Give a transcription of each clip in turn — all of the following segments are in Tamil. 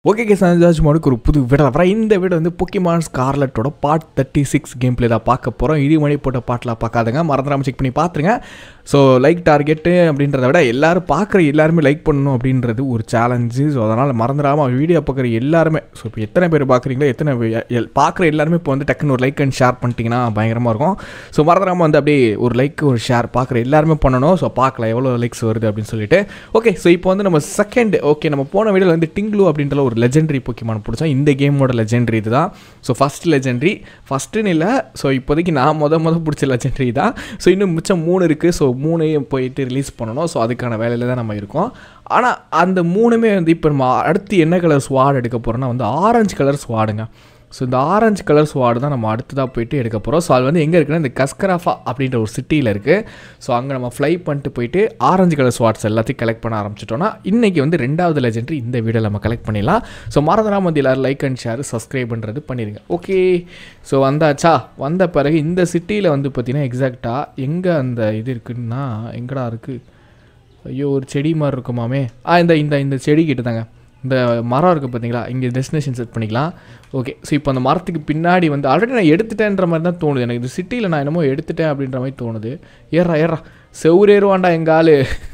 ஓகே கே சஞ்சாஜ் மோடுக்கு ஒரு புது வீடியோ அப்புறம் இந்த வீடியோ வந்து பொக்கிமான் ஸ்கார்லட்டோட part thirty six game play தான் பார்க்க போகிறோம் இது மணி போட்ட பாட்டில் பார்க்காதுங்க மறந்துடாம செக் பண்ணி பார்த்துருங்க ஸோ லைக் டார்கெட்டு அப்படின்றத விட எல்லாரும் பார்க்குற எல்லாருமே லைக் பண்ணணும் அப்படின்றது ஒரு சேலஞ்சு ஸோ அதனால் மறந்துடாமல் வீடியோ பார்க்குற எல்லாருமே ஸோ இப்போ எத்தனை பேர் பார்க்குறீங்களோ எத்தனை பே- எல்- பார்க்குற எல்லாருமே இப்போ வந்து டக்குன்னு ஒரு லைக் அண்ட் ஷேர் பண்ணிட்டீங்கன்னா பயங்கரமாக இருக்கும் ஸோ மறந்துடாமல் வந்து அப்படியே ஒரு லைக் ஒரு ஷேர் பார்க்குற எல்லாருமே பண்ணணும் ஸோ பார்க்கலாம் எவ்வளோ லைக்ஸ் வருது அப்படின்னு சொல்லிட்டு ஓகே ஸோ இப்போ வந்து நம்ம செகண்ட் ஓகே நம்ம போன வீடியோவில் வந்து டிங்க்லு அப்படின்ற ஒரு லெஜெண்டரி பொக்கிமான் பிடிச்சோம் இந்த கேமோட லெஜெண்டரி இதுதான் ஸோ ஃபஸ்ட் லெஜெண்டரி ஃபஸ்ட்டுன்னு இல்லை ஸோ இப்போதைக்கு நான் முத முத பிடிச்ச லெஜெண்டரி தான் ஸோ இன்னும் மிச்சம் மூணு இருக்குது ஸோ மூணையும் போயிட்டு ரிலீஸ் பண்ணணும் ஸோ அதுக்கான வேலையில் தான் நம்ம இருக்கோம் ஆனால் அந்த மூணுமே வந்து இப்போ நம்ம அடுத்து என்ன கலர் ஸ்வாட் எடுக்க போகிறோம்னா வந்து ஆரஞ்சு கலர் ஸ்வாடுங்க ஸோ இந்த ஆரஞ்சு கலர் ஸ்வாடு தான் நம்ம அடுத்ததாக போயிட்டு எடுக்க போகிறோம் ஸோ அது வந்து எங்கே இருக்குன்னா இந்த கஸ்கராஃபா அப்படின்ற ஒரு சிட்டியில் இருக்குது ஸோ அங்கே நம்ம ஃப்ளை பண்ணிட்டு போயிட்டு ஆரஞ்சு கலர் ஸ்வாட்ஸ் எல்லாத்தையும் கலெக்ட் பண்ண ஆரம்பிச்சிட்டோம்னா இன்றைக்கி வந்து ரெண்டாவது லெஜெண்டரி இந்த வீடியோவில் நம்ம கலெக்ட் பண்ணிடலாம் ஸோ மறந்துடாம வந்து எல்லோரும் லைக் அண்ட் ஷேர் சப்ஸ்கிரைப் பண்ணுறது பண்ணிடுங்க ஓகே ஸோ வந்தாச்சா வந்த பிறகு இந்த சிட்டியில் வந்து பார்த்திங்கன்னா எக்ஸாக்டாக எங்கே அந்த இது இருக்குன்னா எங்கடா இருக்குது ஐயோ ஒரு செடி மாதிரி இருக்குமாமே ஆ இந்த இந்த இந்த செடி கிட்ட தாங்க இந்த மரம் இருக்குது பார்த்தீங்களா இங்கே டெஸ்டினேஷன் செட் பண்ணிக்கலாம் ஓகே ஸோ இப்போ அந்த மரத்துக்கு பின்னாடி வந்து ஆல்ரெடி நான் எடுத்துட்டேன்ற மாதிரி தான் தோணுது எனக்கு இந்த சிட்டியில் நான் என்னமோ எடுத்துட்டேன் அப்படின்ற மாதிரி தோணுது ஏறா ஏறா செவ்வரேறுவாண்டா எங்கள் ஆள்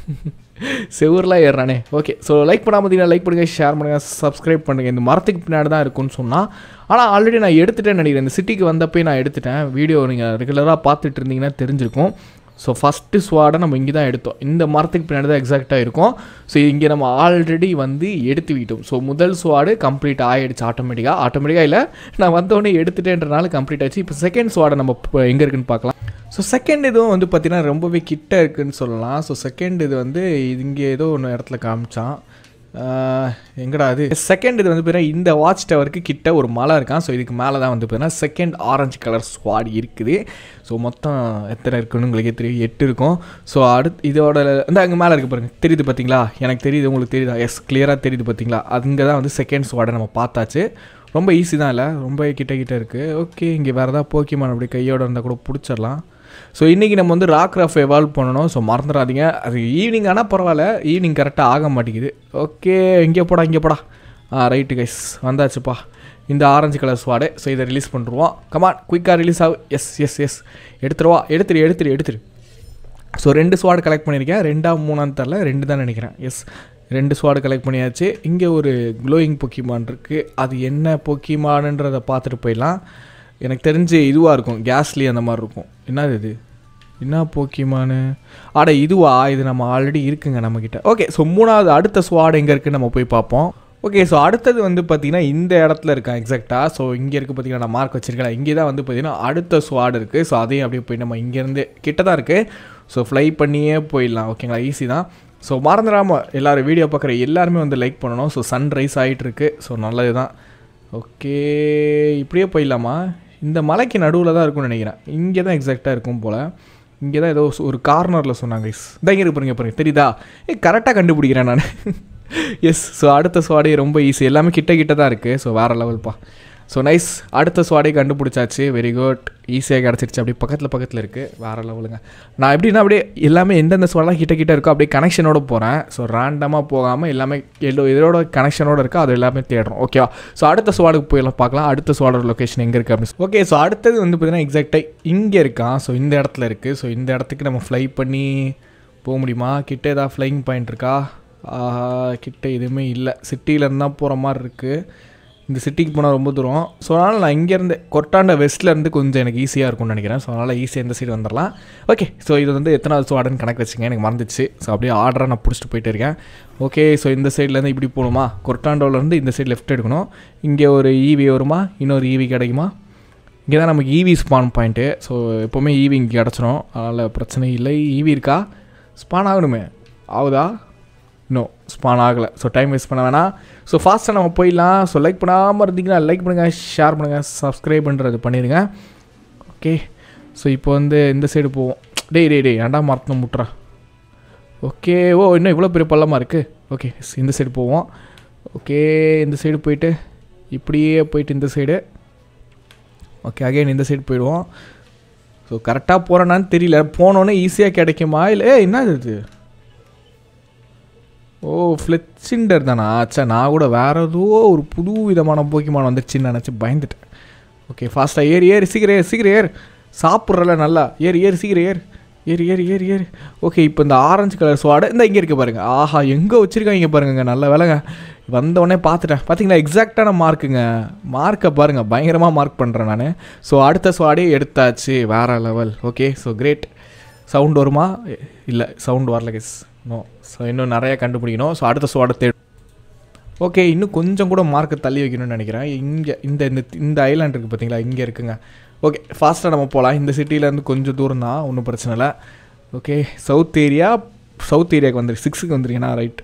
செவ்வூர்லாம் ஏறுறானே ஓகே ஸோ லைக் பண்ணாமல் பார்த்தீங்கன்னா லைக் பண்ணுங்கள் ஷேர் பண்ணுங்கள் சப்ஸ்கிரைப் பண்ணுங்கள் இந்த மரத்துக்கு பின்னாடி தான் இருக்குன்னு சொன்னால் ஆனால் ஆல்ரெடி நான் எடுத்துட்டேன்னு நினைக்கிறேன் இந்த சிட்டிக்கு வந்தப்போ நான் எடுத்துட்டேன் வீடியோ நீங்கள் ரெகுலராக பார்த்துட்டு இருந்தீங்கன்னா தெரிஞ்சிருக்கும் ஸோ ஃபஸ்ட்டு ஸ்வாடை நம்ம இங்கே தான் எடுத்தோம் இந்த மரத்துக்கு பின்னாடி தான் எக்ஸாக்டாக இருக்கும் ஸோ இங்கே நம்ம ஆல்ரெடி வந்து எடுத்து விட்டோம் ஸோ முதல் ஸ்வாடு கம்ப்ளீட் ஆகிடுச்சு ஆட்டோமேட்டிக்காக ஆட்டோமேட்டிக்காக இல்லை நான் வந்தோடனே எடுத்துட்டேன்றனால கம்ப்ளீட் ஆச்சு இப்போ செகண்ட் ஸ்வாடை நம்ம இப்போ எங்கே இருக்குன்னு பார்க்கலாம் ஸோ செகண்ட் இதுவும் வந்து பார்த்திங்கன்னா ரொம்பவே கிட்ட இருக்குன்னு சொல்லலாம் ஸோ செகண்ட் இது வந்து இங்கே ஏதோ ஒன்று இடத்துல காமிச்சான் ஆஹ், எங்கடா அது செகண்ட் இது வந்து பார்த்தீங்கன்னா இந்த வாட்ச் டவருக்கு கிட்ட ஒரு மலை இருக்கான் ஸோ இதுக்கு மேலே தான் வந்து பார்த்தீங்கன்னா செகண்ட் ஆரஞ்சு கலர் ஸ்வாட் இருக்குது ஸோ மொத்தம் எத்தனை இருக்குன்னு உங்களுக்கே தெரியும் எட்டு இருக்கும் ஸோ அடுத்து இதோட இந்த அங்கே மேலே இருக்கு பாருங்க தெரியுது பார்த்தீங்களா எனக்கு தெரியுது உங்களுக்கு தெரியுதா எஸ் கிளியராக தெரியுது பார்த்தீங்களா அங்கே தான் வந்து செகண்ட் ஸ்வாடை நம்ம பார்த்தாச்சு ரொம்ப ஈஸி தான் இல்லை ரொம்ப கிட்ட கிட்ட இருக்குது ஓகே இங்கே வேறு ஏதாவது போக்கிமான் அப்படி கையோட இருந்தால் கூட பிடிச்சிடலாம் ஸோ இன்றைக்கி நம்ம வந்து ராக் ரஃப் எவால்வ் பண்ணணும் ஸோ மறந்துடாதீங்க அது ஈவினிங் ஆனால் பரவாயில்ல ஈவினிங் கரெக்டாக ஆக மாட்டேங்குது ஓகே இங்கே போடா இங்கே போடா ஆ ரைட்டு கைஸ் வந்தாச்சுப்பா இந்த ஆரஞ்சு கலர் ஸ்வாடு ஸோ இதை ரிலீஸ் பண்ணுருவோம் கமான் குயிக்காக ரிலீஸ் ஆகும் எஸ் எஸ் எஸ் எடுத்துருவா எடுத்துரு எடுத்துரு எடுத்துரு ஸோ ரெண்டு ஸ்வாடு கலெக்ட் பண்ணியிருக்கேன் ரெண்டா மூணான்னு தெரில ரெண்டு தான் நினைக்கிறேன் எஸ் ரெண்டு ஸ்வாடு கலெக்ட் பண்ணியாச்சு இங்கே ஒரு க்ளோயிங் பொக்கிமான் இருக்குது அது என்ன பொக்கிமானுன்றதை பார்த்துட்டு போயிடலாம் எனக்கு தெரிஞ்சு இதுவாக இருக்கும் கேஸ்லி அந்த மாதிரி இருக்கும் என்னது இது என்ன போக்கிமானு ஆட இதுவா இது நம்ம ஆல்ரெடி இருக்குங்க நம்மக்கிட்ட ஓகே ஸோ மூணாவது அடுத்த ஸ்வாட் எங்கே இருக்குன்னு நம்ம போய் பார்ப்போம் ஓகே ஸோ அடுத்தது வந்து பார்த்திங்கன்னா இந்த இடத்துல இருக்கான் எக்ஸாக்டாக ஸோ இங்கே இருக்குது பார்த்தீங்கன்னா நான் மார்க் வச்சிருக்கேன் இங்கே தான் வந்து பார்த்திங்கன்னா அடுத்த ஸ்வாட் இருக்குது ஸோ அதையும் அப்படியே போய் நம்ம இங்கேருந்து கிட்ட தான் இருக்குது ஸோ ஃப்ளை பண்ணியே போயிடலாம் ஓகேங்களா ஈஸி தான் ஸோ மறந்துடாமல் எல்லோரும் வீடியோ பார்க்குற எல்லாருமே வந்து லைக் பண்ணணும் ஸோ சன்ரைஸ் ஆகிட்டு இருக்கு ஸோ நல்லது தான் ஓகே இப்படியே போயிடலாமா இந்த மலைக்கு நடுவில் தான் இருக்கும்னு நினைக்கிறேன் இங்கே தான் எக்ஸாக்டாக இருக்கும் போல் இங்கே தான் ஏதோ ஒரு கார்னரில் சொன்னாங்க இஸ் இதான் இங்கே இருக்கு பாருங்க பாருங்க தெரியுதா ஏ கரெக்டாக கண்டுபிடிக்கிறேன் நான் எஸ் ஸோ அடுத்த ஸ்வாடே ரொம்ப ஈஸி எல்லாமே கிட்ட கிட்ட தான் இருக்குது ஸோ வேறு லெவல்ப்பா ஸோ நைஸ் அடுத்த ஸ்வாடே கண்டுபிடிச்சாச்சு வெரி குட் ஈஸியாக கிடச்சிருச்சு அப்படியே பக்கத்தில் பக்கத்தில் இருக்குது வேறு லெவலுங்க நான் எப்படின்னா அப்படியே எல்லாமே எந்தெந்த ஸ்வாடெலாம் கிட்ட கிட்ட இருக்கோ அப்படியே கனெக்ஷனோட போகிறேன் ஸோ ரேண்டமாக போகாமல் எல்லாமே எல்லோ இதோட கனெக்ஷனோட இருக்கோ அது எல்லாமே தேடுறோம் ஓகேவா ஸோ அடுத்த ஸ்வாடுக்கு போயிடலாம் பார்க்கலாம் அடுத்த ஸ்வாடோட லொக்கேஷன் எங்கே இருக்குது அப்படின்னு ஓகே ஸோ அடுத்தது வந்து பார்த்தீங்கன்னா எக்ஸாக்டாக இங்கே இருக்கான் ஸோ இந்த இடத்துல இருக்குது ஸோ இந்த இடத்துக்கு நம்ம ஃப்ளை பண்ணி போக முடியுமா கிட்ட ஏதாவது ஃப்ளைங் பாயிண்ட் இருக்கா ஆஹா, கிட்ட எதுவுமே இல்லை சிட்டியிலேருந்து தான் போகிற மாதிரி இருக்குது இந்த சிட்டிக்கு போனால் ரொம்ப தூரம் ஸோ அதனால் நான் இங்கேருந்து கொட்டாண்ட வெஸ்ட்லேருந்து கொஞ்சம் எனக்கு ஈஸியாக இருக்கும்னு நினைக்கிறேன் ஸோ அதனால் ஈஸியாக இந்த சைடு வந்துடலாம் ஓகே ஸோ இது வந்து எத்தனாவது ஸ்வாடுன்னு கணக்கு வச்சுங்க எனக்கு மறந்துச்சு ஸோ அப்படியே ஆர்டராக நான் பிடிச்சிட்டு போயிட்டு இருக்கேன் ஓகே ஸோ இந்த சைட்லேருந்து இப்படி போகணுமா கொட்டாண்டோலேருந்து இந்த சைடு லெஃப்ட் எடுக்கணும் இங்கே ஒரு ஈவி வருமா இன்னொரு ஈவி கிடைக்குமா இங்கே தான் நமக்கு ஈவி ஸ்பான் பாயிண்ட்டு ஸோ எப்போவுமே ஈவி இங்கே கிடச்சிரும் அதனால் பிரச்சனை இல்லை ஈவி இருக்கா ஸ்பான் ஆகணுமே ஆகுதா இன்னும் ஸ்பான் ஆகலை ஸோ டைம் வேஸ்ட் பண்ண வேணாம் ஸோ ஃபாஸ்ட்டாக நம்ம போயிடலாம் ஸோ லைக் பண்ணாமல் இருந்தீங்கன்னா லைக் பண்ணுங்கள் ஷேர் பண்ணுங்கள் சப்ஸ்கிரைப் பண்ணுறது பண்ணிடுங்க ஓகே ஸோ இப்போ வந்து இந்த சைடு போவோம் டேய் டேய் டேய் ஏன்டா மரத்தில் முட்டுறா ஓகே ஓ இன்னும் இவ்வளோ பெரிய பள்ளமாக இருக்குது ஓகே இந்த சைடு போவோம் ஓகே இந்த சைடு போயிட்டு இப்படியே போயிட்டு இந்த சைடு ஓகே அகைன் இந்த சைடு போயிடுவோம் ஸோ கரெக்டாக போகிறேன்னான்னு தெரியல போனோன்னே ஈஸியாக கிடைக்குமா இல்லை ஏ என்ன இது ஓ ஃப்ளெச்சிண்டர் தானா அச்சா நான் கூட வேறு ஏதோ ஒரு புது விதமான போக்கிமான் வந்துச்சுன்னு நினச்சி பயந்துட்டேன் ஓகே ஃபாஸ்ட்டாக ஏறி ஏறி சீக்கிரம் ஏறு சீக்கிரம் ஏறு சாப்பிட்றல நல்லா ஏறி ஏறி சீக்கிரம் ஏறு ஏறு ஏறு ஏறு ஏறு ஓகே இப்போ இந்த ஆரஞ்சு கலர் ஸ்வாடு இந்த இங்கே இருக்க பாருங்க ஆஹா எங்கே வச்சுருக்காங்க பாருங்க நல்ல வேலைங்க வந்த உடனே பார்த்துட்டேன் பார்த்தீங்களா எக்ஸாக்டான மார்க்குங்க மார்க்கை பாருங்கள் பயங்கரமாக மார்க் பண்ணுறேன் நான் ஸோ அடுத்த ஸ்வாடே எடுத்தாச்சு வேற level okay so great sound வருமா இல்லை சவுண்ட் வரல கெஸ் நோ ஸோ இன்னும் நிறைய கண்டுபிடிக்கணும் ஸோ அடுத்த ஸ்வாடை தேடு ஓகே இன்னும் கொஞ்சம் கூட மார்க்கை தள்ளி வைக்கணும்னு நினைக்கிறேன் இங்கே இந்த இந்த இந்த ஐலாண்ட் இருக்குது பார்த்தீங்களா இங்கே இருக்குங்க ஓகே ஃபாஸ்ட்டாக நம்ம போகலாம் இந்த சிட்டிலேருந்து கொஞ்சம் தூரம் தான் ஒன்றும் பிரச்சனை இல்லை ஓகே சவுத் ஏரியா சவுத் ஏரியாவுக்கு வந்துரு சிக்ஸுக்கு வந்துருக்கீங்கன்னா ரைட்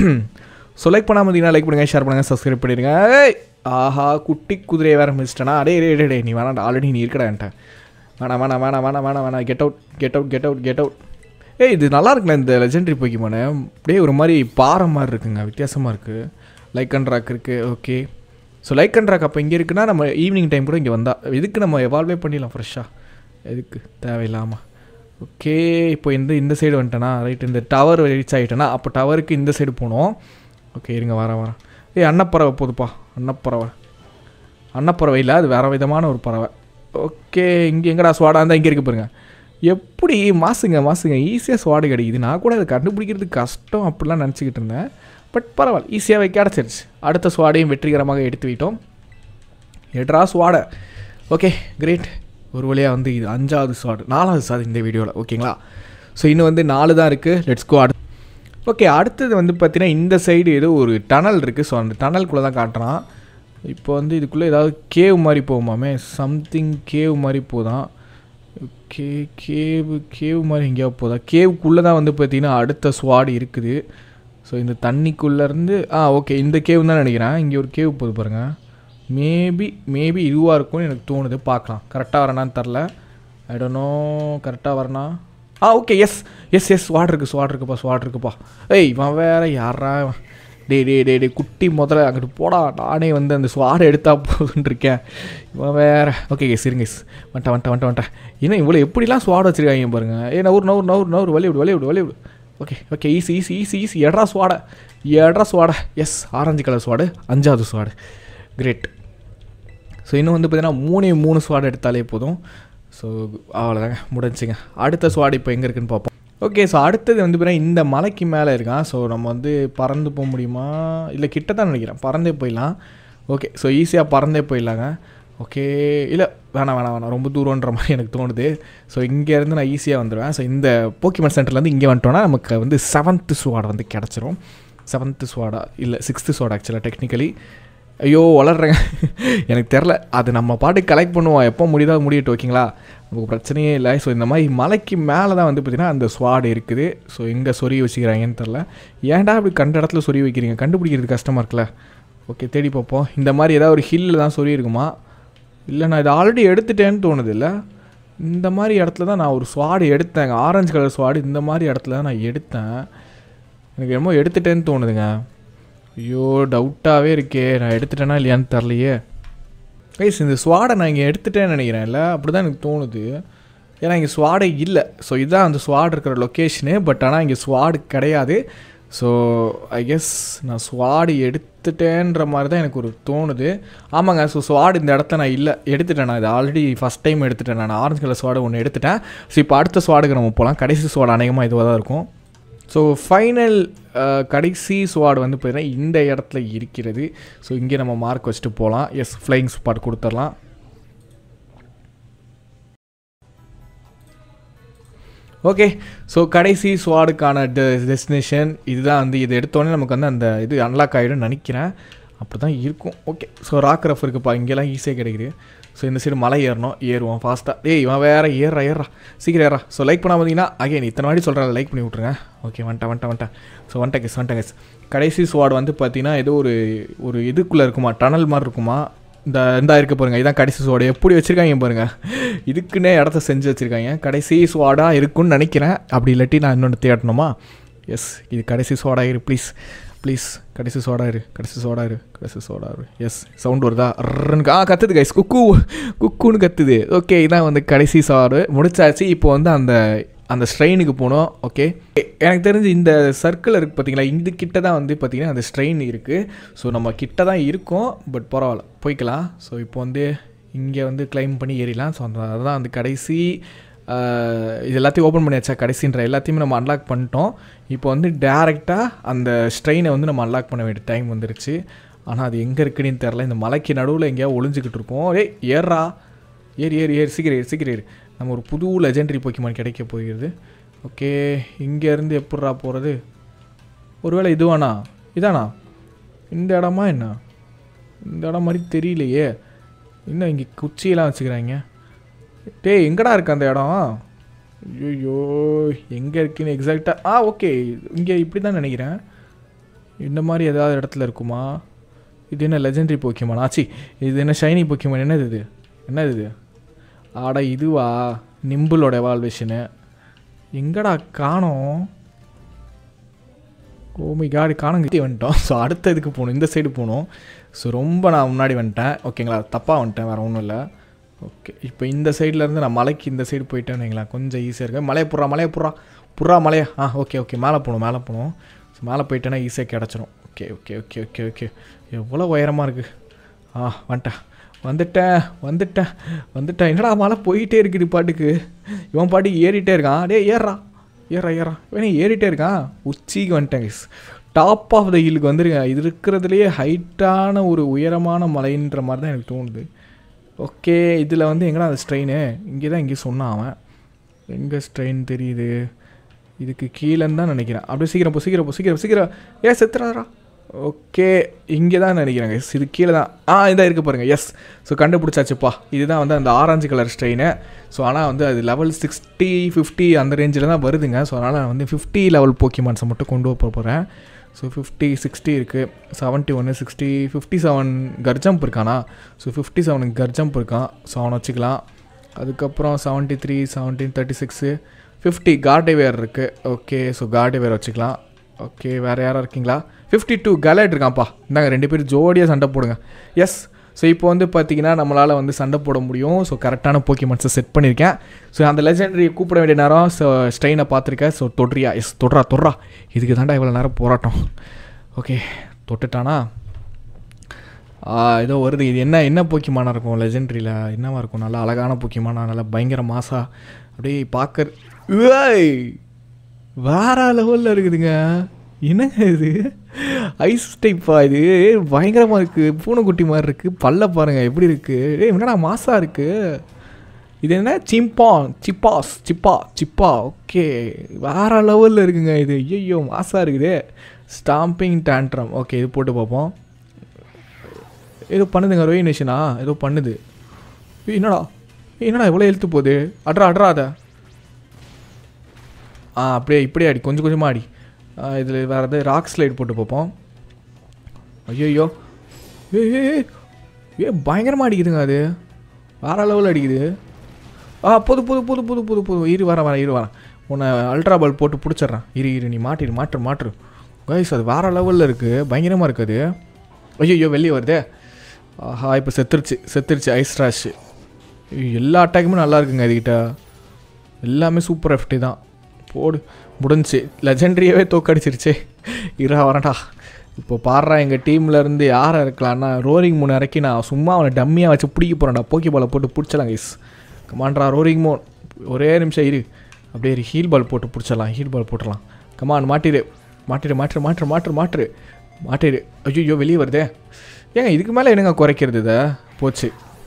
ஸோ லைக் பண்ணாமல் இருந்தீங்கன்னா லைக் பண்ணுங்கள் ஷேர் பண்ணுங்கள் சப்ஸ்கிரைப் பண்ணிடுங்க ஏய் ஆஹா குட்டி குதிரையை வேறு மிச்சிட்டேனா அடே டே டே டே நீ வேணாம் ஆல்ரெடி நீ இருக்கடா என்கிட்ட வேணாம் வேணாம் வேணாம் வேணாம் வேணாம் வேணாம் get out get out get out get out ஏய் இது நல்லா இருக்குண்ணே இந்த லெஜெண்டரி போக்கிமானு அப்படியே ஒரு மாதிரி பாறை மாதிரி இருக்குங்க வித்தியாசமாக இருக்குது லைக் அண்ட் ராக் இருக்குது okay so Lycanroc அப்போ இங்கே இருக்குன்னா நம்ம ஈவினிங் டைம் கூட இங்கே வந்தால் எதுக்கு நம்ம எவால்வே பண்ணிடலாம் ஃப்ரெஷ்ஷாக எதுக்கு தேவையில்லாமல் ஓகே இப்போ இந்த இந்த சைடு வந்துட்டேனா ரைட் இந்த டவர் ரீச் ஆகிட்டேனா அப்போ டவருக்கு இந்த சைடு போகணும் ஓகே இருங்க வரேன் வரேன் ஏய் அன்னப்பறவை போதுப்பா அன்னப்பறவை அன்னப்பறவை இல்லை அது வேறு விதமான ஒரு பறவை ஓகே இங்கே எங்கடா ஸ்வாடா இருந்தால் இங்கே இருக்கு பாருங்க எப்படி மாசுங்க மாசுங்க ஈஸியாக ஸ்வாடு கிடைக்குது நான் கூட அதை கண்டுபிடிக்கிறது கஷ்டம் அப்படிலாம் நினச்சிக்கிட்டு இருந்தேன் பட் பரவாயில்ல ஈஸியாகவே கிடச்சிருச்சு அடுத்த ஸ்வாடையும் வெற்றிகரமாக எடுத்து விட்டோம் எட்ரா ஸ்வாடை ஓகே கிரேட் ஒரு வழியாக வந்து இது அஞ்சாவது ஸ்வாடு நாலாவது ஸ்வாடு இந்த வீடியோவில் ஓகேங்களா ஸோ இன்னும் வந்து நாலு தான் இருக்குது லெட்ஸ் கோ அடுத்து ஓகே அடுத்தது வந்து பார்த்தீங்கன்னா இந்த சைடு ஏதோ ஒரு டனல் இருக்குது ஸோ அந்த டனல்குள்ளே தான் காட்டுறான் இப்போ வந்து இதுக்குள்ளே ஏதாவது கேவ் மாதிரி போகுமாமே சம்திங் கேவ் மாதிரி போதான் ஓகே கேவ் கேவ் மாதிரி எங்கேயாவது போதா கேவுக்குள்ளே தான் வந்து பார்த்தீங்கன்னா அடுத்த ஸ்வாடு இருக்குது ஸோ இந்த தண்ணிக்குள்ளேருந்து ஆ ஓகே இந்த கேவ் தான் நினைக்கிறேன் இங்கே ஒரு கேவ் போகுது பாருங்கள் மேபி மேபி இதுவாக இருக்கும்னு எனக்கு தோணுது பார்க்கலாம் கரெக்டாக வரேனான்னு தெரில ஐ டோன்ட் நோ கரெக்டாக வரனா ah okay yes yes yes ஸ்வாட் இருக்குது ஸ்வாட் இருக்குப்பா ஸ்வாட் இருக்குப்பா ஏய் இவன் வேற யாரா இவன்? டேய் டேய் டேய் டேய் குட்டி முதல்ல அங்கிட்டு போடா நானே வந்து அந்த ஸ்வாடை எடுத்தா போதுன்னு இருக்கேன் இவன் வேற ஓகே எஸ் இருங்க எஸ் வந்துட்டேன் வந்துட்டேன் வந்துட்டேன் வந்துட்டேன் இன்னும் இவ்வளோ எப்படிலாம் ஸ்வாட் வச்சிருக்காங்க பாருங்க ஏ நவுறு நவுறு நவுறு நவுறு வழி விடு வழி விடு வழி விடு okay okay easy easy easy easy எட்ரா ஸ்வாடை எட்ரா ஸ்வாடை எஸ் ஆரஞ்சு கலர் ஸ்வாடு அஞ்சாவது ஸ்வாடு கிரேட் ஸோ இன்னும் வந்து பார்த்தீங்கன்னா மூணே மூணு ஸ்வாட் எடுத்தாலே போதும் ஸோ அவ்வளோதாங்க முடிஞ்சுங்க அடுத்த ஸ்வாட் இப்போ எங்கே இருக்குன்னு பார்ப்போம் ஓகே ஸோ அடுத்தது வந்து பார்த்தீங்கன்னா இந்த மலைக்கு மேலே இருக்கான் ஸோ நம்ம வந்து பறந்து போக முடியுமா இல்லை கிட்ட தான் நினைக்கிறேன் பறந்தே போயிடலாம் ஓகே ஸோ ஈஸியாக பறந்தே போயிடலாங்க ஓகே இல்லை வேணாம் வேணாம் வேணாம் ரொம்ப தூரன்ற மாதிரி எனக்கு தோணுது ஸோ இங்கேருந்து நான் ஈஸியாக வந்துடுவேன் ஸோ இந்த போக்கிமன் சென்டர்லேருந்து இங்கே வந்துட்டோன்னா நமக்கு வந்து செவன்த்து ஸ்வாட் வந்து கிடச்சிரும் செவன்த்து ஸ்வாடா இல்லை சிக்ஸ்த்து ஸ்வாட் ஆக்சுவலாக டெக்னிக்கலி ஐயோ வளர்றேங்க எனக்கு தெரில அது நம்ம பாட்டுக்கு கலெக்ட் பண்ணுவோம் எப்போ முடியுதோ அது முடியட்டும் ஓகேங்களா நமக்கு பிரச்சனையே இல்லை ஸோ இந்த மாதிரி மலைக்கு மேலே தான் வந்து பார்த்திங்கன்னா அந்த ஸ்வாடு இருக்குது ஸோ எங்கே சொறி வச்சுக்கிறாங்கன்னு தெரில ஏன்டா அப்படி கண்ட இடத்துல சொறி வைக்கிறீங்க கண்டுபிடிக்கிறது கஷ்டமாக இருக்குல்ல ஓகே தேடி பார்ப்போம் இந்த மாதிரி ஏதாவது ஒரு ஹில்லில் தான் சொறி இருக்குமா இல்லை நான் இதை ஆல்ரெடி எடுத்துட்டேன்னு தோணுது இல்லை இந்த மாதிரி இடத்துல தான் நான் ஒரு ஸ்வாடு எடுத்தேங்க ஆரஞ்சு கலர் ஸ்வாடு இந்த மாதிரி இடத்துல தான் நான் எடுத்தேன் எனக்கு என்னமோ எடுத்துட்டேன்னு தோணுதுங்க ஐயோ டவுட்டாகவே இருக்கே நான் எடுத்துட்டேனா இல்லையான்னு தெரிலையே கைஸ் இந்த ஸ்வாடை நான் இங்கே எடுத்துட்டேன்னு நினைக்கிறேன் இல்லை அப்படி தான் எனக்கு தோணுது ஏன்னா இங்கே ஸ்வாடே இல்லை ஸோ இதுதான் அந்த ஸ்வாட் இருக்கிற லொக்கேஷனு பட் ஆனால் இங்கே ஸ்வாடு கிடையாது ஸோ ஐ கெஸ் நான் ஸ்வாடு எடுத்துட்டேன்ற மாதிரி தான் எனக்கு ஒரு தோணுது ஆமாங்க ஸோ ஸ்வாடு இந்த இடத்த நான் இல்லை எடுத்துட்டேன் நான் இது ஆல்ரெடி ஃபஸ்ட் டைம் எடுத்துட்டேன் நான் ஆரஞ்சு கலர் ஸ்வாடு ஒன்று எடுத்துட்டேன் ஸோ இப்போ அடுத்த ஸ்வாடுக்கு நம்ம போகலாம் கடைசி ஸ்வாடு அநேகமாக இதுவாக தான் இருக்கும் ஸோ ஃபைனல் கடைசி ஸ்வாட் வந்து பார்த்தீங்கன்னா இந்த இடத்துல இருக்கிறது ஸோ இங்கே நம்ம மார்க் வச்சுட்டு போகலாம் எஸ் ஃப்ளைங் ஸ்பாட் கொடுத்துடலாம் ஓகே ஸோ கடைசி ஸ்வாடுக்கான டெ டெஸ்டினேஷன் இதுதான் வந்து இது எடுத்தோடனே நமக்கு வந்து அந்த இது அன்லாக் ஆகிடும்னு நினைக்கிறேன் அப்படி தான் இருக்கும் ஓகே ஸோ ராக் ரஃப் இருக்குப்பா இங்கெல்லாம் ஈஸியாக கிடைக்குது ஸோ இந்த சைடு மலை ஏறணும் ஏறுவோம் ஃபாஸ்ட்டாக ஏய் இவன் வேற ஏறா ஏறா சீக்கிரம் ஏறா ஸோ லைக் பண்ணாம பார்த்தீங்கன்னா அகைன் இத்தனை வாட்டி சொல்கிறேன் லைக் பண்ணி விட்ருங்க ஓகே வந்துட்டேன் வந்துட்டேன் வந்துட்டேன் ஸோ வந்துட்டேன் கெஸ் வந்துட்டேன் கெஸ் கடைசி ஸ்வாட் வந்து பார்த்தீங்கன்னா ஏதோ ஒரு ஒரு இதுக்குள்ளே இருக்குமா டனல் மாதிரி இருக்குமா இந்த இந்த இருக்க பாருங்க இதான் கடைசி ஸ்வாடு எப்படி வச்சுருக்காங்க பாருங்க இதுக்குன்னே இடத்த செஞ்சு வச்சுருக்காங்க கடைசி ஸ்வாடாக இருக்குன்னு நினைக்கிறேன் அப்படி இல்லாட்டி நான் இன்னொன்று தேடணுமா எஸ் இது கடைசி ஸ்வாடா இரு ப்ளீஸ் ப்ளீஸ் கடைசி சோடா இரு கடைசி சோடா இரு கடைசி சோடா இரு எஸ் சவுண்ட் வருதா ரன்னு ஆ கத்துது கைஸ் குக்கு குக்குன்னு கத்துது ஓகே இதான் வந்து கடைசி சாடு முடிச்சாச்சு இப்போ வந்து அந்த அந்த ஸ்ட்ரெயினுக்கு போகணும் ஓகே எனக்கு தெரிஞ்சு இந்த சர்க்கிள் இருக்குது பார்த்தீங்களா இது கிட்ட தான் வந்து பார்த்தீங்கன்னா அந்த ஸ்ட்ரெயின் இருக்குது ஸோ நம்ம கிட்ட தான் இருக்கோம் பட் பரவாயில்ல போய்க்கலாம் ஸோ இப்போ வந்து இங்கே வந்து கிளைம் பண்ணி ஏறிடலாம் ஸோ அந்த அதுதான் வந்து கடைசி ஆஹ், இது எல்லாத்தையும் ஓப்பன் பண்ணியாச்சா கடைசின்ற எல்லாத்தையுமே நம்ம அன்லாக் பண்ணிட்டோம் இப்போ வந்து டேரெக்டாக அந்த ஸ்ட்ரெயினை வந்து நம்ம அன்லாக் பண்ண வேண்டிய டைம் வந்துருச்சு ஆனால் அது எங்கே இருக்குன்னு தெரில இந்த மலைக்கு நடுவில் எங்கேயாவது ஒளிஞ்சிக்கிட்டு இருக்கோம் ஏய் ஏறா ஏறி ஏறி ஏறி சீக்கிரம் ஏறி சீக்கிரம் ஏறி நம்ம ஒரு புது லெஜெண்டரி போக்கிமான் கிடைக்க போகிறது ஓகே இங்கேருந்து எப்பட்றா போகிறது ஒருவேளை இதுவானா இதானா இந்த இடமா என்ன இந்த இடம் மாதிரி தெரியலையே இன்னும் இங்கே குச்சியெல்லாம் வச்சுக்கிறாங்க டேய் எங்கடா இருக்கு அந்த இடம் ஐயோ எங்கே இருக்குன்னு எக்ஸாக்டாக ஆ ஓகே இங்கே இப்படி தான் நினைக்கிறேன் இந்த மாதிரி ஏதாவது இடத்துல இருக்குமா இது என்ன லெஜெண்டரி போக்கியமான் ஆச்சி இது என்ன ஷைனி போக்கியமான் என்னது இது என்னது இது ஆடா இதுவா நிம்பிளோட எவால்வேஷனு எங்கடா காணோம் ஓமை காடி காணங்க வந்துட்டோம் ஸோ அடுத்த இதுக்கு போகணும் இந்த சைடு போகணும் ஸோ ரொம்ப நான் முன்னாடி வந்துட்டேன் ஓகேங்களா தப்பாக வந்துட்டேன் வேறு ஒன்றும் இல்லை ஓகே இப்போ இந்த சைட்லேருந்து நான் மலைக்கு இந்த சைடு போயிட்டேன்னு வைங்களேன் கொஞ்சம் ஈஸியாக இருக்கு மலையை புறா மலையை புறா புறா மலையா ஆ ஓகே ஓகே மேலே போகணும் மேலே போகணும் ஸோ மேலே போயிட்டேன்னா ஈஸியாக கிடச்சிரும் okay okay okay okay okay எவ்வளோ உயரமாக இருக்குது ஆ வந்துட்டேன் வந்துட்டேன் வந்துட்டேன் வந்துட்டேன் என்னடா மலை போயிட்டே இருக்குது பாட்டுக்கு இவன் பாட்டுக்கு ஏறிட்டே இருக்கான் டேய் ஏறா ஏறா ஏறா வேணே ஏறிட்டே இருக்கான் உச்சிக்கு வந்துட்டேன் guys. டாப் ஆஃப் த ஹில்லுக்கு வந்துருங்க இது இருக்கிறதுலையே ஹைட்டான ஒரு உயரமான மலைன்ற மாதிரி தான் எனக்கு தோணுது ஓகே இதில் வந்து எங்கடா அந்த ஸ்ட்ரெயின் இங்கே தான் இங்கே சொன்னான் அவன் எங்கே ஸ்ட்ரெயின் தெரியுது இதுக்கு கீழேன்னு தான் நினைக்கிறேன் அப்படியே சீக்கிரம் போ சீக்கிரம் போ சீக்கிரம் சீக்கிரம் ஏ செத்துறாரா ஓகே இங்கே தான் நினைக்கிறேன் guys. இது கீழே தான் ஆ இதான் இருக்குது பாருங்கள் எஸ் ஸோ கண்டுபிடிச்சாச்சுப்பா இதுதான் வந்து அந்த ஆரஞ்சு கலர் ஸ்ட்ரெயின் ஸோ ஆனால் வந்து அது லெவல் சிக்ஸ்டி ஃபிஃப்டி அந்த ரேஞ்சில் தான் வருதுங்க ஸோ அதனால் நான் வந்து ஃபிஃப்டி லெவல் போக்கிமான்ஸை மட்டும் கொண்டு வர போகிறேன் ஸோ ஃபிஃப்டி சிக்ஸ்டி இருக்குது செவன்ட்டி ஒன்று சிக்ஸ்டி ஃபிஃப்டி செவன் கர்ஜம்ப் இருக்கானா ஸோ ஃபிஃப்டி செவனுக்கு கர்ஜம்ப் இருக்கான் ஸோ அவனை வச்சுக்கலாம் அதுக்கப்புறம் seventy three seventeen thirty six fifty கார்டேவேர் இருக்குது ஓகே ஸோ கார்டேவேர் வச்சுக்கலாம் ஓகே வேறு யாராக இருக்கீங்களா ஃபிஃப்டி டூ கலேட் இருக்கான்ப்பா இந்தாங்க ரெண்டு பேரும் ஜோடியாக சண்டை போடுங்க எஸ் ஸோ இப்போ வந்து பார்த்தீங்கன்னா நம்மளால் வந்து சண்டை போட முடியும் ஸோ கரெக்டான போக்கிமன்ஸை செட் பண்ணியிருக்கேன் ஸோ அந்த லெஜெண்டரி கூப்பிட வேண்டிய நேரம் ஸோ ஸ்ட்ரெயினை பார்த்துருக்கேன் ஸோ தொடுறியா எஸ் தொடுறா தொடுறா இதுக்கு தாண்டா இவ்வளோ நேரம் போராட்டம் ஓகே தொட்டுட்டானா ஆ, ஏதோ வருது இது என்ன என்ன போக்கிமானா இருக்கும் லெஜெண்ட்ரியில் என்னவா இருக்கும் நல்லா அழகான போக்கிமானா நல்லா பயங்கர மாசா அப்படியே பார்க்க ஏய் வேற லெவலில் இருக்குதுங்க என்னங்க இது ஐஸ் டைப்பா இது பயங்கரமாக இருக்குது பூனைக்குட்டி மாதிரி இருக்குது பல்ல பாருங்கள் எப்படி இருக்குது ஏய் என்னடா மாசா இருக்குது இது என்ன சிம்பான் சிப்பாஸ் சிப்பா சிப்பா ஓகே வேற லெவலில் இருக்குங்க இது ஐயோ மாசா இருக்குது ஸ்டாம்பிங் டேண்ட்ரம் ஓகே இது போட்டு பார்ப்போம் ஏதோ பண்ணுதுங்க ரோஹி நேஷனா ஏதோ பண்ணுது ஏய், என்னடா ஏய், என்னடா இவ்வளோ இழுத்து போகுது அட்ரா அட்ரா அதை ஆ அப்படியே இப்படியே அடி கொஞ்சம் கொஞ்சமாக அடி இதில் வேறு எதாவது ராக் ஸ்லைட் போட்டு பார்ப்போம் ஐயோ ஏ ஏ ஏ பயங்கரமாக அடிக்குதுங்க அது வேற லெவலில் அடிக்குது ஆ போது போது போது போது போது போது இரு வரேன் வரேன் இரு வரேன் உன்னை அல்ட்ரா பால் போட்டு பிடிச்சிட்றேன் இரு இரு நீ மாட்டிடு மாற்று மாற்று கைஸ் அது வேற லெவலில் இருக்குது பயங்கரமாக இருக்குது அது ஐயோ வெளியே வருதே ஆஹா இப்போ செத்துருச்சு செத்துருச்சு ஐஸ் ராஷ் எல்லா அட்டாக்குமே நல்லா இருக்குங்க இதுகிட்ட எல்லாமே சூப்பர் எஃப்டி தான் போடு முடிஞ்சுச்சு லெஜெண்டரியாவே தோக்கடிச்சிருச்சே இரா வரடா இப்போ பாடுறா எங்கள் டீமில் இருந்து யாரை இருக்கலாம்னா ரோரிங் மூணு இறக்கி நான் சும்மா அவனை டம்மியாக வச்சு பிடிக்க போகிறேன்டா போக்கி பாலை போட்டு பிடிச்சலாம் கைஸ் கமான்ட்ரா ரோரிங் மோன் ஒரே நிமிஷம் இரு அப்படியே ஹீல் பால் போட்டு பிடிச்சிடலாம் ஹீல் பால் போட்டுடலாம் கமான் மாட்டிடு மாட்டிடு மாற்று மாற்று மாற்று மாற்று மாட்டிடு ஐயோ வெளியே வருதே ஏங்க இதுக்கு மேலே என்னங்க குறைக்கிறது இதை போச்சு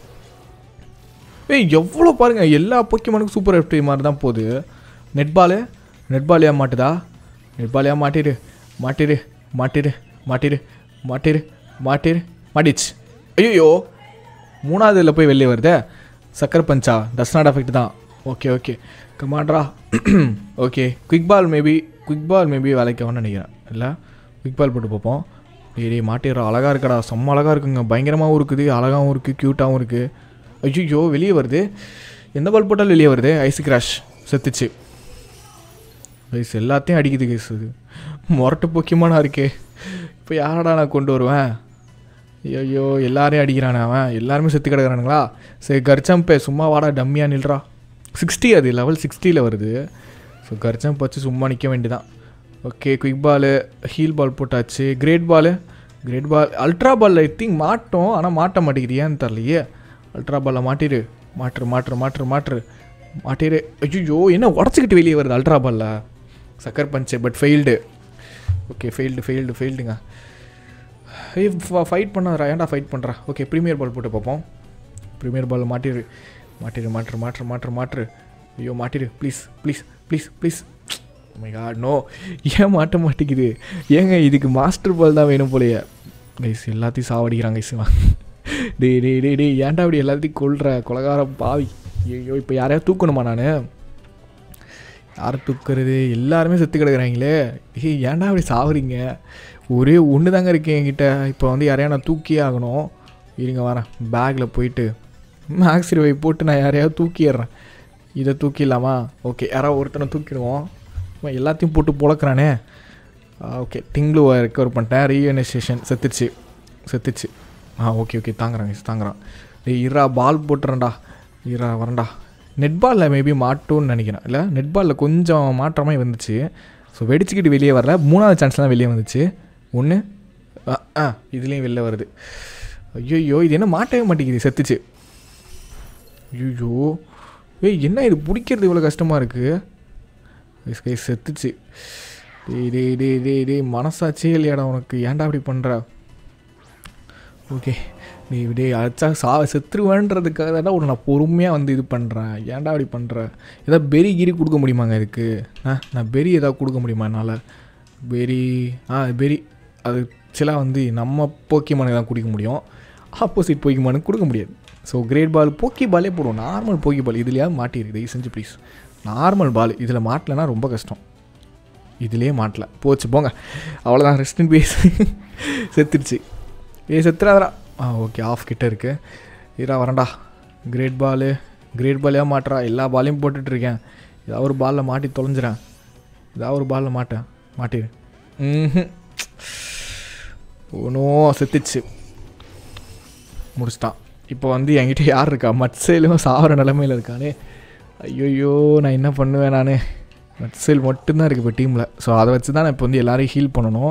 ஏய் எவ்வளோ பாருங்க எல்லா போக்கிமானுக்கும் சூப்பர் எஃப்டி மாதிரி தான் போகுது நெட்பாலு நெட்பால் ஏன் மாட்டுதா நெட்பால் ஏன் மாட்டிடு மாட்டிடு மாட்டிடு மாட்டிடு மாட்டிடு மாட்டிடு மாட்டிச்சு ஐயோ மூணாவது இதில் போய் வெளியே வருதே sucker punch does not affect தான் ஓகே ஓகே கமாண்ட்ரா okay quick ball maybe quick ball maybe வேலைக்கு ஆகும்னு நினைக்கிறேன் இல்லை குவிக் பால் போட்டு பார்ப்போம் டேய் மாட்டிடுறா அழகாக இருக்குடா செம்ம அழகாக இருக்குங்க பயங்கரமாகவும் இருக்குது அழகாகவும் இருக்குது க்யூட்டாகவும் இருக்குது ஐயோ வெளியே வருது எந்த பால் போட்டாலும் வெளியே வருது ஐஸ் கிராஷ் செத்துச்சு ஐஸ் எல்லாத்தையும் அடிக்குது கேஸ் இது முரட்டு பொக்கியமானா இருக்கே இப்போ யாரடா நான் கொண்டு வருவேன் ஐயோ எல்லாரையும் அடிக்கிறானே அவன் எல்லாருமே செத்து கிடக்குறானுங்களா சரி கர்ச்சம்பே சும்மா வாடா டம்மியாக நில்றா சிக்ஸ்டி அது லெவல் சிக்ஸ்டியில் வருது ஸோ கர்ச்சம் வச்சு சும்மா நிற்க வேண்டியதான் okay quick ball heal ball போட்டாச்சு great ball great ball ultra ball I think மாட்டோம் ஆனால் மாட்ட மாட்டேங்குது ஏன்னு தரலையே அல்ட்ரா பாலில் மாட்டிடு மாற்று மாற்று மாற்று மாற்று மாட்டிடு ஐயோ என்ன உடச்சிக்கிட்டு வெளியே வருது அல்ட்ரா பாலில் sucker punch but failed okay failed failed ஃபெயில்டுங்க ஏய் ஃபைட் பண்ணாதரா ஏன்டா ஃபைட் பண்ணுறா ஓகே ப்ரீமியர் பால் போட்டு பார்ப்போம் ப்ரீமியர் பால் மாட்டிரு மாட்டிரு மாற்று மாற்று மாற்று மாற்று ஐயோ மாட்டிரு please please please please my god no ஏன் மாட்ட மாட்டேங்குது ஏங்க இதுக்கு மாஸ்டர் பால் தான் வேணும் போலையே கைஸ் எல்லாத்தையும் சாவடிக்கிறாங்க கைஸ் டேய் டேய் டேய் டேய் ஏன்டா அப்படி எல்லாத்தையும் கொள்கிற கொலகார பாவி ஐயோ இப்போ யாரையாவது தூக்கணுமா நான் யாரை தூக்குறது எல்லாருமே செத்து கிடக்குறாங்களே ஏய் ஏன்டா அப்படி சாவுறீங்க ஒரே ஒன்று தாங்க இருக்கேன் என்கிட்ட இப்போ வந்து யாரையா நான் தூக்கியே ஆகணும் இருங்க வரேன் பேக்கில் போயிட்டு மேக்ஸ் வை போட்டு நான் யாரையாவது தூக்கிடுறேன் இதை தூக்கிடலாமா ஓகே யாராவது ஒருத்தனை தூக்கிடுவோம் இவன் எல்லாத்தையும் போட்டு பொழக்கிறானே ஓகே டிங்லு ரெக்கவர் பண்ணிட்டேன் ரீஎனைசேஷன் செத்துச்சு செத்துச்சு ஆ ஓகே ஓகே தாங்குறாங்க தாங்குறான் டேய் இரா பால் போட்டுறேன்டா இரா வரேன்டா நெட் பாலில் மேபி மாட்டோன்னு நினைக்கிறேன் இல்லை நெட் பாலில் கொஞ்சம் மாற்றமாக வந்துச்சு ஸோ வெடிச்சுக்கிட்டு வெளியே வரல மூணாவது சான்ஸ்லாம் வெளியே வந்துச்சு ஒன்று ஆ இதுலேயும் வெளில வருது ஐயோ இது என்ன மாட்டவே மாட்டேங்குது செத்துச்சு ஐயோ ஏய் என்ன இது பிடிக்கிறது இவ்வளோ கஷ்டமாக இருக்குது கை செத்துச்சு டேய் டேய் டேய் டேய் டேய் மனசாச்சே இல்லையாடா உனக்கு ஏன்டா அப்படி பண்ணுற ஓகே நீ டேய் அழைச்சா சா செத்துருவேன்றதுக்காக தான் உன்னை நான் பொறுமையாக வந்து இது பண்ணுறேன் ஏன்டா அப்படி பண்ணுற ஏதாவது பெரி கிரி கொடுக்க முடியுமாங்க இதுக்கு ஆ நான் பெரி ஏதாவது கொடுக்க முடியுமா என்னால் பெரி ஆ பெரி அது சில வந்து நம்ம போக்கிமானுக்கு தான் குடிக்க முடியும் ஆப்போசிட் போக்கிமானுக்கு கொடுக்க முடியாது ஸோ கிரேட் பால் போக்கி பாலே போடுவோம் நார்மல் போக்கி பால் இதுலையாவது மாட்டிருக்கு தயவு செஞ்சு ப்ளீஸ் நார்மல் பால் இதில் மாட்டலைன்னா ரொம்ப கஷ்டம் இதுலேயே மாட்டல போச்சு போங்க அவ்வளோதான் ரெஸ்ட் இன் பீஸ் செத்துடுச்சு ஏ செத்துறாதரா ஆ ஓகே ஆஃப் கிட்ட இருக்கு இரா வரேன்டா கிரேட் பாலு கிரேட் பாலையாக மாட்டுறா எல்லா பாலையும் போட்டுட்ருக்கேன் ஏதாவது ஒரு பாலில் மாட்டி தொலைஞ்சிறேன் ஏதாவது ஒரு பாலில் மாட்டேன் மாட்டிடு ம் ஒன்றும் செத்துச்சு முடிச்சிட்டான் இப்போ வந்து என்கிட்ட யார் இருக்கா மட்சேலும் சாவர நிலமையில் இருக்கானே ஐயோயோ நான் என்ன பண்ணுவேன் நான் மட்சேல் மட்டும்தான் இருக்குது இப்போ டீமில் ஸோ அதை வச்சு தான் நான் இப்போ வந்து எல்லோரையும் ஹீல் பண்ணணும்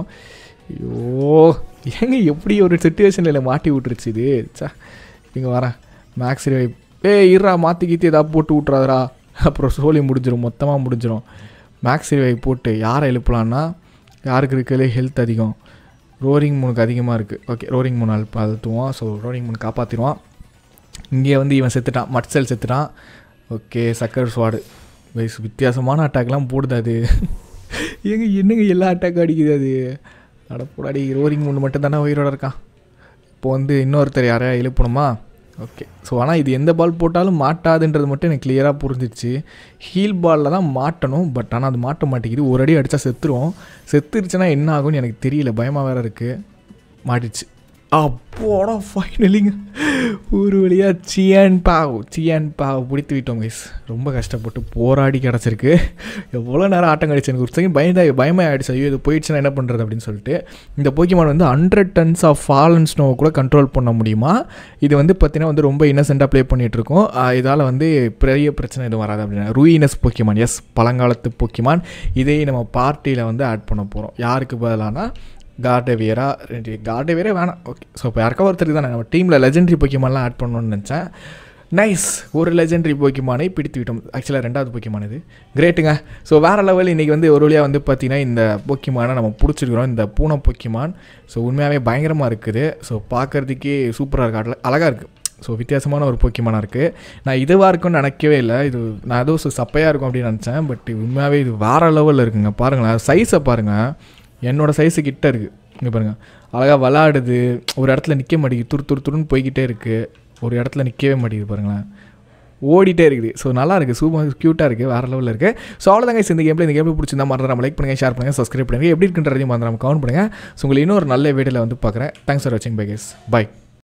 ஐயோ ஏங்க எப்படி ஒரு சுச்சுவேஷனில் மாட்டி விட்டுருச்சு இது சா இங்கே வரேன் மேக்ஸ் ரிவை ஏ இருறா மாற்றி கீத்தி ஏதாவது போட்டு விட்றாதரா அப்புறம் சோழி முடிஞ்சிடும் மொத்தமாக முடிஞ்சிடும் மேக்ஸ் ரிவை போட்டு யாரை எழுப்பலான்னா யாருக்கு இருக்கலே ஹெல்த் அதிகம் ரோரிங் மூணுக்கு அதிகமாக இருக்குது ஓகே ரோரிங் மூணு அழுப்பு அழுத்துவோம் ஸோ ரோரிங் மூணு காப்பாற்றிடுவான் இங்கே வந்து இவன் செத்துட்டான் மட்சல் செத்துட்டான் ஓகே சக்கர் ஸ்வாடு வயசு வித்தியாசமான அட்டாக்லாம் போடுது அது ஏங்க என்னங்க எல்லா அட்டாக்கும் அடிக்குது அது அட போடாடி ரோரிங் மூணு மட்டும் தானே உயிரோட இருக்கான் இப்போ வந்து இன்னொருத்தர் யாரையா எழுப்பணுமா ஓகே ஸோ ஆனால் இது எந்த பால் போட்டாலும் மாட்டாதுன்றது மட்டும் எனக்கு கிளியராக புரிஞ்சிச்சு ஹீல் பாலில் தான் மாட்டணும் பட் ஆனால் அது மாட்ட மாட்டேங்குது ஒரு அடி அடித்தா செத்துரும் செத்துருச்சுன்னா என்ன ஆகும்னு எனக்கு தெரியல பயமாக வேறு இருக்குது மாட்டிடுச்சு அப்போடா ஃபைனலிங்க ஒரு வழியாக சியான் பாவ் சியான் பாவ் பிடித்து விட்டோம் கைஸ் ரொம்ப கஷ்டப்பட்டு போராடி கிடச்சிருக்கு எவ்வளோ நேரம் ஆட்டம் கழிச்சு எனக்கு ஒரு செகண்ட் பயந்தா பயமாக ஆகிடுச்சு ஐயோ இது போயிடுச்சுன்னா என்ன பண்ணுறது அப்படின்னு சொல்லிட்டு இந்த போக்கிமான் வந்து ஹண்ட்ரட் டன்ஸ் ஆஃப் ஃபாலன் ஸ்னோவை கூட கண்ட்ரோல் பண்ண முடியுமா இது வந்து பார்த்தீங்கன்னா வந்து ரொம்ப இன்னசென்ட்டாக ப்ளே பண்ணிகிட்ருக்கோம் இதால் வந்து பெரிய பிரச்சனை எதுவும் வராது அப்படின்னா ரூயினஸ் போக்கிமான் எஸ் பழங்காலத்து போக்கிமான் இதை நம்ம பார்ட்டியில் வந்து ஆட் பண்ண போகிறோம் யாருக்கு பதிலானா கார்டேவியரா ரெண்டு கார்டேவியரே வேணாம் ஓகே ஸோ இப்போ யாருக்கா ஒருத்தருக்கு தானே நம்ம டீமில் லெஜெண்டரி போக்கிமான்லாம் ஆட் பண்ணணும்னு நினச்சேன் நைஸ் ஒரு லெஜெண்டரி போக்கிமானை பிடித்து விட்டோம் ஆக்சுவலாக ரெண்டாவது போக்கிமான் இது கிரேட்டுங்க ஸோ வேறு லெவல் இன்றைக்கி வந்து ஒரு வழியாக வந்து பார்த்திங்கன்னா இந்த போக்கிமானை நம்ம பிடிச்சிருக்கிறோம் இந்த பூனை போக்கிமான் ஸோ உண்மையாகவே பயங்கரமாக இருக்குது ஸோ பார்க்குறதுக்கே சூப்பராக இருக்கு அழகாக இருக்குது ஸோ வித்தியாசமான ஒரு போக்கிமானாக இருக்குது நான் இதுவாக இருக்கும்னு நினைக்கவே இல்லை இது நான் ஏதோ சப்பையாக இருக்கும் அப்படின்னு நினச்சேன் பட் உண்மையாகவே இது வேறு லெவலில் இருக்குங்க பாருங்களேன் சைஸை பாருங்கள் என்னோடய சைஸு கிட்ட இருக்குது இங்கே பாருங்கள் அழகாக விளாடுது ஒரு இடத்துல நிற்க மாட்டேங்குது துரு துரு துருன்னு போய்கிட்டே இருக்குது ஒரு இடத்துல நிற்கவே மாட்டேங்குது பாருங்களேன் ஓடிட்டே இருக்குது ஸோ நல்லா இருக்குது சூப்பர் க்யூட்டாக இருக்குது வேறு லெவலில் இருக்குது ஸோ அவ்வளோதாங்க இந்த கேமில் இந்த கேமில் பிடிச்சிருந்தா மறந்துடாம லைக் பண்ணுங்கள் ஷேர் பண்ணுங்கள் சப்ஸ்கிரைப் பண்ணுங்கள் எப்படி இருக்குன்றதையும் மறந்துடாம கவுண்ட் பண்ணுங்கள் ஸோ உங்களை இன்னொரு நல்ல வீடியோவில் வந்து பார்க்குறேன் தேங்க்ஸ் ஃபார் வாட்சிங் பை கேஸ் பை